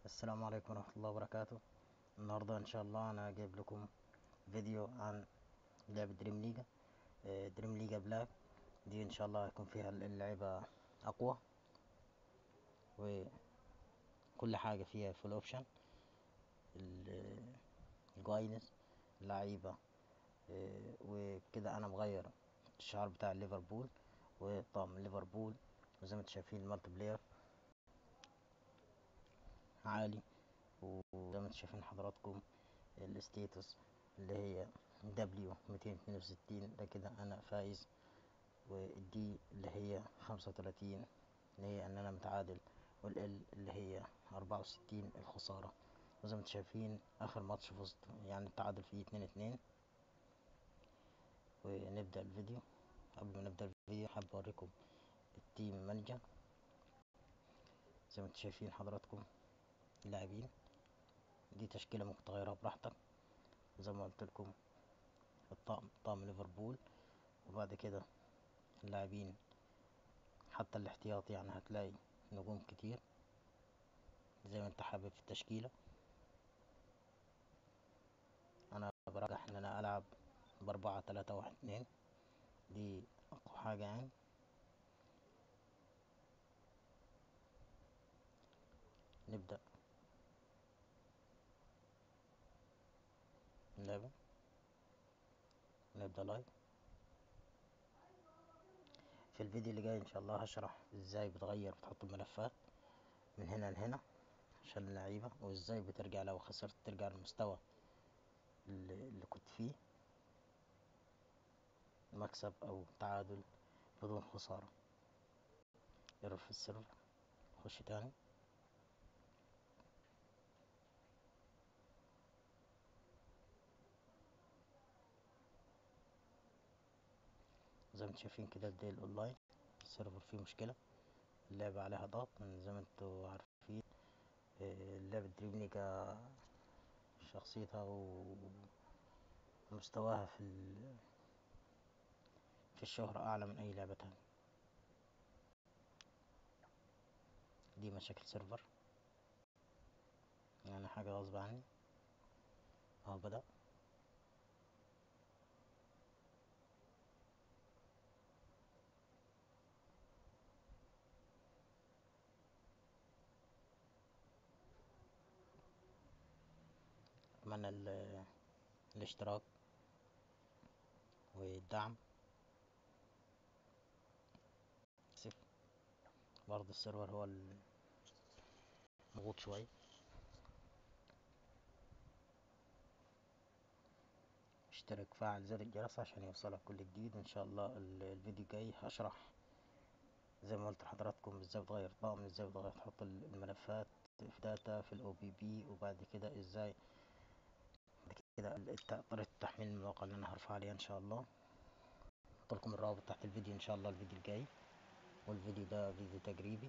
السلام عليكم ورحمة الله وبركاته النهاردة ان شاء الله انا جايب لكم فيديو عن لعبة دريم ليجا آه، دريم ليجا بلاك دي ان شاء الله هيكون فيها اللعبة اقوى وكل حاجة فيها فول اوبشن الجواينز اللعيبة آه، وكده انا مغير الشعار بتاع ليفربول وطقم ليفربول وزي ما انتم شايفين المالتي بلاير عالي وزي ما انتم شايفين حضراتكم الستيتس اللي هي دبليو 262 ده كده انا فايز والدي اللي هي 35 اللي هي ان انا متعادل والال اللي هي 64 الخسارة وزي ما انتم شايفين اخر ماتش فزت يعني التعادل فيه 2 2 ونبدأ الفيديو قبل ما نبدأ الفيديو حابب اوريكم التيم مانجر زي ما انتم شايفين حضراتكم اللاعبين دي تشكيلة ممكن تغيرها براحتك زي ما قلت لكم الطقم طقم ليفربول وبعد كده اللاعبين حتى الاحتياط يعني هتلاقي نجوم كتير زي ما انت حابب في التشكيلة انا برجح ان انا العب باربعة تلاتة واحد اتنين دي اقوى حاجة يعني نبدأ اللعبة نبدأ لايف في الفيديو اللي جاي ان شاء الله هشرح ازاي بتغير بتحط الملفات من هنا لهنا عشان اللعيبة وازاي بترجع لو خسرت ترجع للمستوى اللي, اللي كنت فيه مكسب او تعادل بدون خسارة ايرور في السيرفر خش تاني زي ما انتم شايفين كده الديل اونلاين السيرفر فيه مشكلة اللعبة عليها ضغط من زي ما انتوا عارفين آه، لعبة دريم ليجا شخصيتها ومستواها في ال... في الشهرة أعلى من أي لعبة تانية دي مشاكل سيرفر يعني حاجة غصب عني اهو بدأ أتمنى ال- الاشتراك والدعم سف برضه السيرفر هو ال- مضغوط شوية اشترك فعل زر الجرس عشان يوصلك كل جديد وان شاء الله ال- الفيديو الجاي هشرح زي ما قلت لحضراتكم ازاي بتغير طقم ازاي بتغير تحط ال- الملفات في داتا في الاو بي بي وبعد كده ازاي بعد كده الت- طريقة تحميل المواقع اللي انا هرفع عليها ان شاء الله احط لكم الرابط تحت الفيديو ان شاء الله الفيديو الجاي والفيديو ده فيديو تجريبي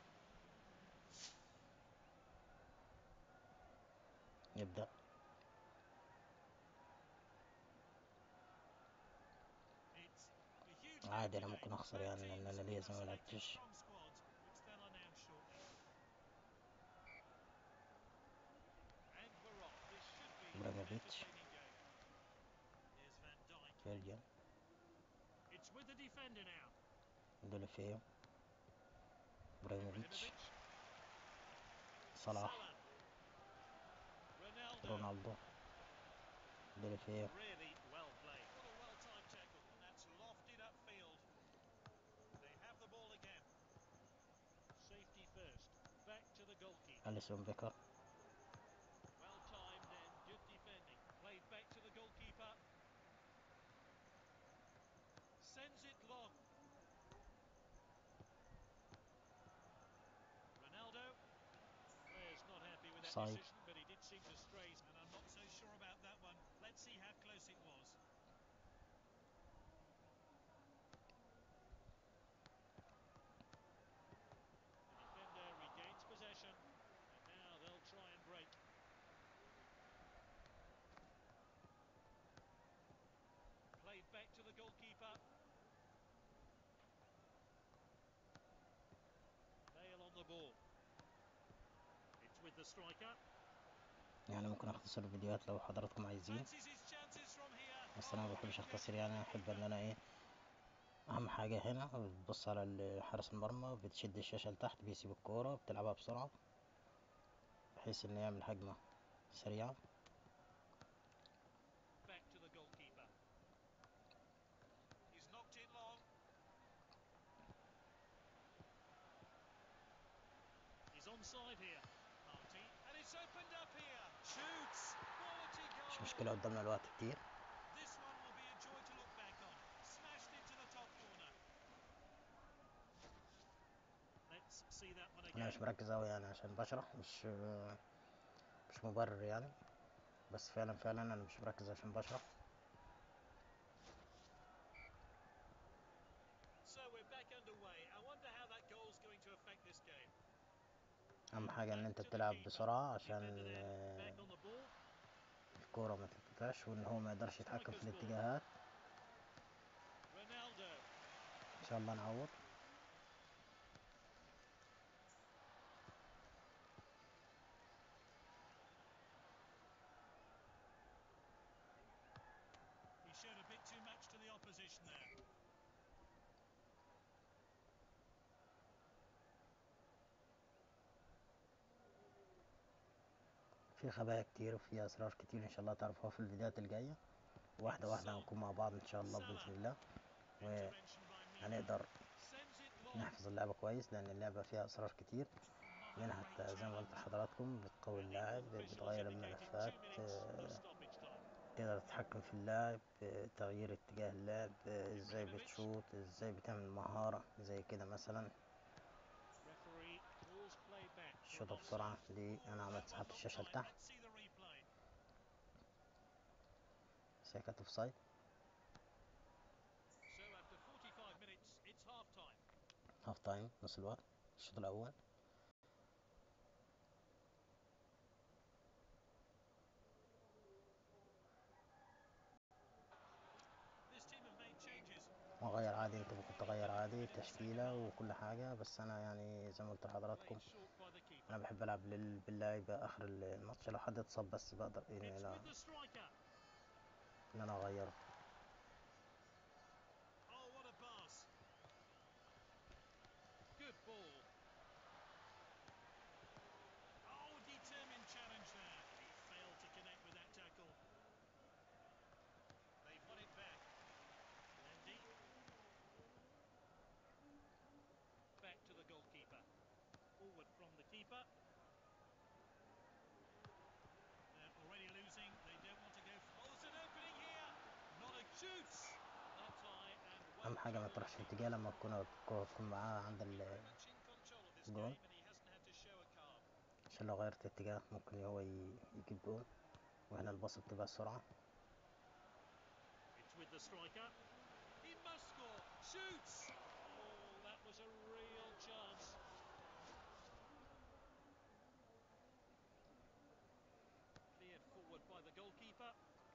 نبدأ عادي انا ممكن اخسر يعني لان انا ليا زي ما لعبتش ابراهيموفيتش فيرجن It's with the defender now. دوليفيو ابراهيموفيتش Ibrahimovic. صلاح Salah. Ronaldo. رونالدو دوليفيو Really well played. What a well-timed tackle. And that's lofted upfield. They have the ball again. Safety first. Back to the goalkeeper. اليسون بيكر Well timed and good defending. Played back to the goalkeeper. Sends it long. Ronaldo. Player's not happy with that Offside. decision, but he did seem to stray. And I'm not so sure about that one. Let's see how close it was. The defender regains possession. And now they'll try and break. Played back to the goalkeeper. Bale on the ball. It's with the the striker. يعني ممكن اختصر الفيديوهات لو حضراتكم عايزين Fancies his chances from here. بس انا ما Oh, بحبش good اختصر يعني احب ان انا ايه اهم حاجة هنا بتبص على ال- حارس المرمى بتشد الشاشة لتحت بيسيب الكورة بتلعبها بسرعة بحيث ان يعمل هجمة سريعة Back to the goalkeeper. He's knocked it long. He's onside here. Marty. And it's opened up here. Shoots. Quality مش goal. مشكلة قدامنا الوقت كتير This one will be a joy to look back on. Smashed into the top corner. Let's see that one انا again. مش مركز اوي يعني عشان بشرح مش مش مبرر يعني بس فعلا فعلا انا مش مركز عشان بشرح So we're back underway. I wonder how that goal's going to affect this game. اهم حاجة ان Back انت to the بتلعب keeper. بسرعة Defender عشان then. آه، Back on the ball. الكورة ما تتقطعش وان هو ما يقدرش يتحكم في الاتجاهات Ronaldo. ان شاء الله نعوض He showed a bit too much to the opposition there. في خبايا كتير وفي اسرار كتير ان شاء الله تعرفوها في الفيديوهات الجاية واحدة واحدة هنكون مع بعض ان شاء الله باذن الله Intervention by Mina. هنقدر Sends it long. نحفظ اللعبة كويس لان اللعبة فيها اسرار كتير Another منها great حتى زي ما قلت challenge. لحضراتكم بتقوي And the اللاعب officials بتغير indicated الملفات two minutes of آه، stoppage time. تقدر تتحكم في اللاعب آه، تغيير اتجاه اللعب آه، ازاي إبراهيموفيتش. بتشوط ازاي بتعمل مهارة زي كده مثلا Referee rules play back for الشوطة an بسرعة offside. دي Oh, انا عملت that one سحبت looked الشاشة tight. لتحت Let's see the replay. بس هي كانت اوف سايد So after 45 minutes, it's half time. هاف تايم نص الوقت الشوط الاول This team have made changes. وغير عادي انت ممكن تغير عادي تشكيلة وكل حاجة بس انا يعني زي ما قلت لحضراتكم Played short by the keeper. انا بحب العب لل- باللاعب اخر الماتش لو حد اتصاب بس بقدر ان It's انا with the striker. ان انا اغيره Oh, what a pass. Good ball. Oh, determined challenge there. He failed to connect with that tackle. They've won it back. Mendy. Back to the goalkeeper. Forward from the keeper. They're already losing. They don't want to go. Oh, there's an opening here. Not a shoots. Up high and well اهم حاجة ما travelled. تروحش في اتجاه لما تكون الكرة تكون معاه عند ال Very much in control of this Goal. game and he hasn't had to show a card. عشان لو غيرت اتجاه ممكن هو ي- يجيب جول وهنا الباص بتبقى السرعة It's with the striker. He must score. Shoots. Oh, that was a real chance. Cleared forward by the goalkeeper.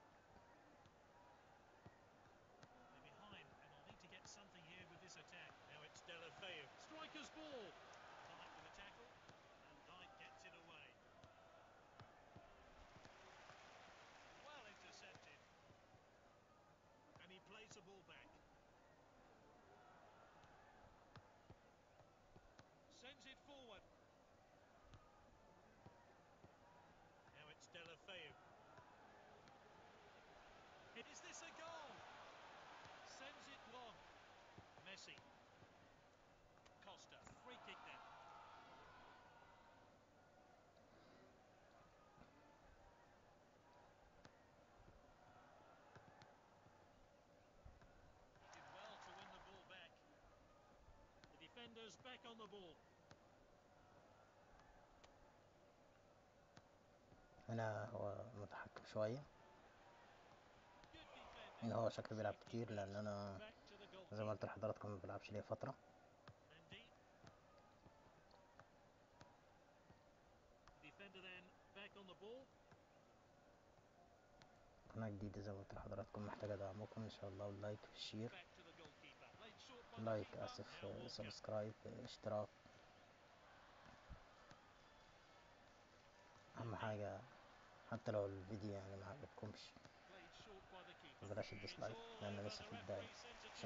They're behind and will need to get something here with this attack. Now it's Delafeu. Striker's ball. Tight with the tackle. And Dyke gets it away. Well intercepted. And he plays the ball back. Sends it forward. Now it's Delafeu. Is this a goal? Sends it long. Messi. Costa. Free kick then. He did well to win the ball back. The defenders back on the ball. هنا هو متحكم شوية Good defending. ان هو شكله بيلعب Safety كتير لان first. انا Back to the زي ما goalkeeper. قلت لحضراتكم ما بلعبش ليا فترة Mendy. Defender then back on the ball. قناة جديدة زي ما قلت لحضراتكم محتاجة دعمكم ان شاء الله واللايك والشير Back to the goalkeeper. Played short by the لايك keeper. اسف Now Walker. سبسكرايب اشتراك حاجة حتى لو الفيديو يعني ما عجبكمش Played short by the keeper. بلاش الديسلايك لأن لسه في البداية